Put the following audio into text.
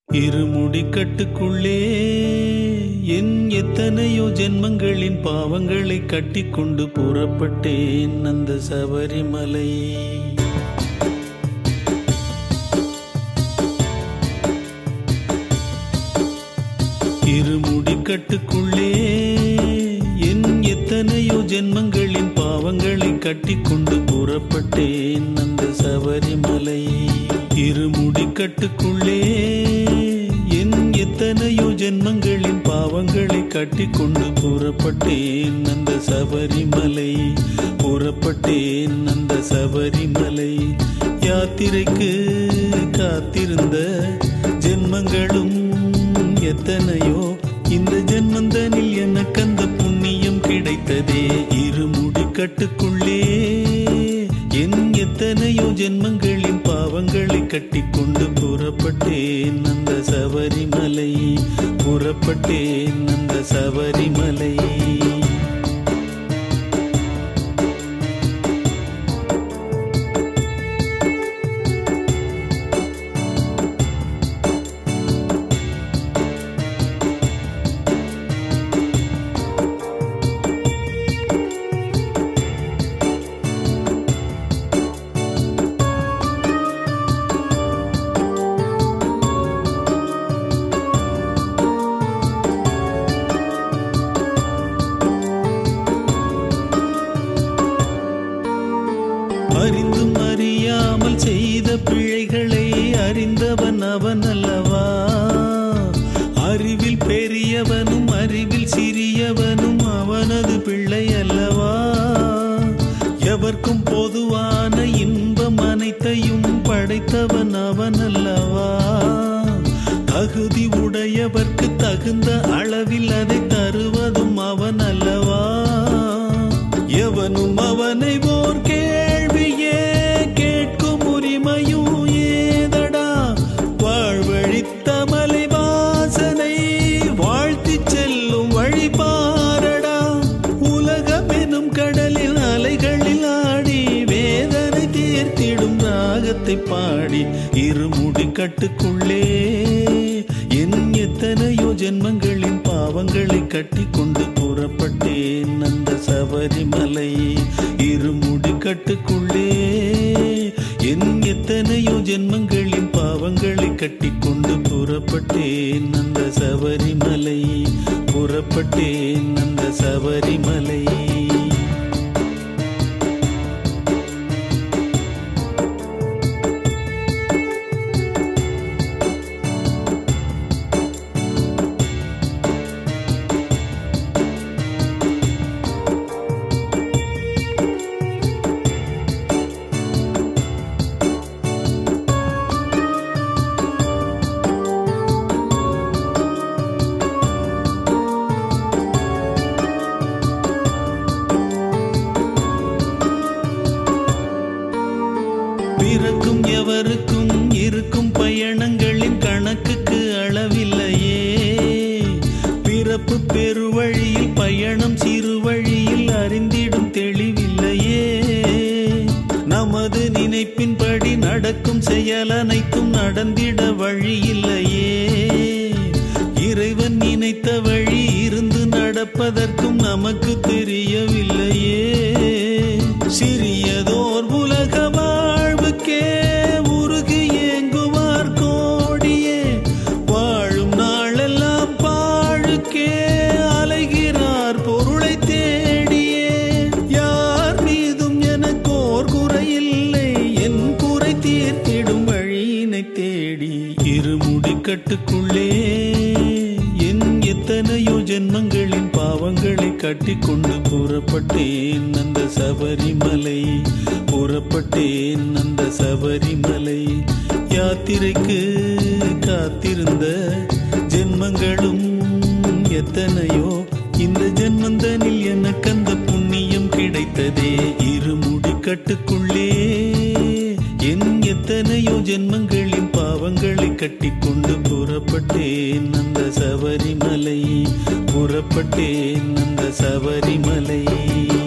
இருமுடிக்கட்டுக்குள்ளே என் எத்தனையோ ஜென்மங்களின் பாவங்களை கட்டிக்கொண்டு புறப்பட்டேன் அந்த சபரிமலை இருமுடிக்கட்டுக்குள்ளே என் எத்தனையோ ஜென்மங்களின் பாவங்களை கட்டிக்கொண்டு புறப்பட்டேன் அந்த சபரிமலை இருமுடிக்கட்டுக்குள்ளே என் எத்தனையோ ஜென்மங்களின் பாவங்களை கட்டிக்கொண்டு புறப்பட்டேன் அந்த சபரிமலை புறப்பட்டேன் அந்த சபரிமலை யாத்திரைக்கு காத்திருந்த ஜென்மங்களும் எத்தனையோ இந்த ஜென்மந்தனில் எனக்கு அந்த புண்ணியம் கிடைத்ததே இருமுடி கட்டுக்குள்ளே என் எத்தனையோ ஜென்மங்களின் பாவங்களை கட்டிக்கொண்டு புறப்பட்டேன் அந்த சபரிமலை புறப்பட்டேன் அந்த சபரிமலை அறிந்தும் அறியாமல் செய்த பிழைகளை அறிந்தவன் அவன் அல்லவா அறிவில் பெரியவனும் அறிவில் சிறியவனும் அவனது பிள்ளை அல்லவா எவர்க்கும் பொதுவான இன்பம் அனைத்தையும் படைத்தவன் அவன் அல்லவா தகுதி உடையவர்க்கு தகுந்த அளவில் அதை தருவதும் அவன் அல்லவா எவனும் அவனை ஓர் கேள்வியே கேட்கும் உரிமையும் ஏதடா வாழ்வழித்த மலை வாசனை வாழ்த்திச் செல்லும் வழி பாரடா உலகமெனும் கடலில் அலைகளில் ஆடி வேதனை தீர்த்திடும் ராகத்தை பாடி இருமுடி கட்டுக்குள்ளே என் எத்தனையோ ஜென்மங்களின் பாவங்களை கட்டிக்கொண்டு புறப்பட்டேன் அந்த சபரிமலை இருமுடி கட்டுக்குள்ளே என் எத்தனையோ ஜென்மங்களின் பாவங்களை கட்டிக்கொண்டு புறப்பட்டேன் அந்த சபரிமலை புறப்பட்டேன் அந்த சபரிமலை பிறக்கும் எவருக்கும் இருக்கும் பயணங்களின் கணக்குக்கு அளவில்லையே பிறப்பு பெருவழியில் பயணம் சிறு வழியில் அறிந்திடும் தெளிவில்லையே நமது நினைப்பின்படி நடக்கும் செயல் அனைத்தும் நடந்திட வழியில்லையே இறைவன் நினைத்த வழி இருந்து நடப்பதற்கும் நமக்கு தெரியவில்லையே சிறியதோர் உலக வாழ்வுக்கே உருகி ஏங்குவார் கோடியே வாழும் நாளெல்லாம் பாழுக்கே அலைகிறார் பொருளை தேடியே யார் மீதும் எனக்கோர் குறையில்லை என் குறை தீர்த்திடும் வழியினை தேடி இருமுடி கட்டுக்குள்ளே என் எத்தனையோ ஜென்மங்களின் பாவங்களை கட்டிக்கொண்டு புறப்பட்டேன் அந்த சபரிமலை புறப்பட்டேன் அந்த சபரிமலை யாத்திரைக்கு காத்திருந்த ஜென்மங்களும் எத்தனையோ இந்த ஜென்மந்தனில் எனக்கு அந்த புண்ணியம் கிடைத்ததே இருமுடி கட்டுக்குள்ளே என் எத்தனையோ ஜென்மங்களின் பாவங்களை கட்டிக்கொண்டு புறப்பட்டேன் அந்த சபரிமலை புறப்பட்டேன் அந்த சபரிமலை